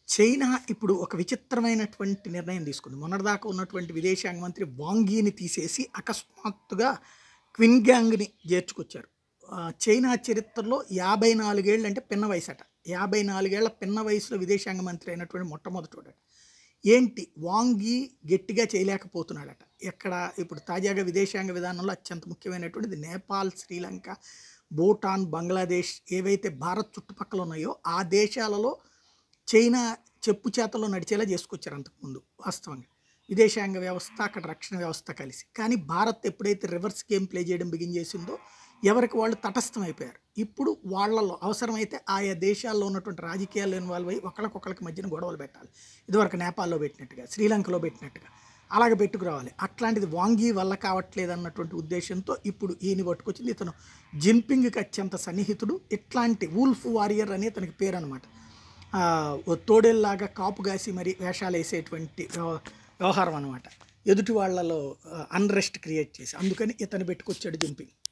China ఇప్పుడు ఒక విచిత్రమైనటువంటి నిర్ణయం తీసుకుంది మొన్నటిదాకా ఉన్నటువంటి విదేశాంగ మంత్రి వాంగీని తీసేసి అకస్మాత్తుగా క్విన్గ్యాంగ్ని చేర్చుకొచ్చారు ఆ, చైనా చరిత్రలో యాభై నాలుగేళ్ళు అంటే పిన్న వయసు అట యాభై నాలుగేళ్ల పిన్న వయసులో విదేశాంగ మంత్రి అయినటువంటి మొట్టమొదటి ఏంటి వాంగి గట్టిగా చేయలేకపోతున్నాడట ఎక్కడ ఇప్పుడు తాజాగా విదేశాంగ విధానంలో అత్యంత ముఖ్యమైనటువంటిది నేపాల్ శ్రీలంక భూటాన్ బంగ్లాదేశ్ ఏవైతే భారత్ చుట్టుపక్కల ఉన్నాయో ఆ దేశాలలో చైనా చెప్పు చేతలో నడిచేలా చేసుకొచ్చారు అంతకుముందు వాస్తవంగా విదేశాంగ వ్యవస్థ అక్కడ రక్షణ వ్యవస్థ కలిసి కానీ భారత్ ఎప్పుడైతే రివర్స్ గేమ్ ప్లే చేయడం బిగిన్ చేసిందో ఎవరికి వాళ్ళు తటస్థం అయిపోయారు ఇప్పుడు వాళ్ళలో అవసరమైతే ఆయా దేశాల్లో ఉన్నటువంటి రాజకీయాల్లో ఇన్వాల్వ్ అయ్యి ఒకరికొకరికి మధ్యన గొడవలు పెట్టాలి ఇదివరకు నేపాల్లో పెట్టినట్టుగా శ్రీలంకలో పెట్టినట్టుగా అలాగే పెట్టుకురావాలి అట్లాంటిది వాంగీ వల్ల కావట్లేదు అన్నటువంటి ఉద్దేశంతో ఇప్పుడు ఈయన పట్టుకొచ్చింది ఇతను జిన్పింగ్కి అత్యంత సన్నిహితుడు ఇట్లాంటి వూల్ఫ్ వారియర్ అని ఇతనికి పేరు అనమాట తోడేల్లాగా కాపు కాసి మరి వేషాలు వేసేటువంటి వ్యవ- వ్యవహారం అనమాట ఎదుటి వాళ్ళలో అన్రెస్ట్ క్రియేట్ చేసి అందుకని ఇతను పెట్టుకొచ్చాడు జిన్పింగ్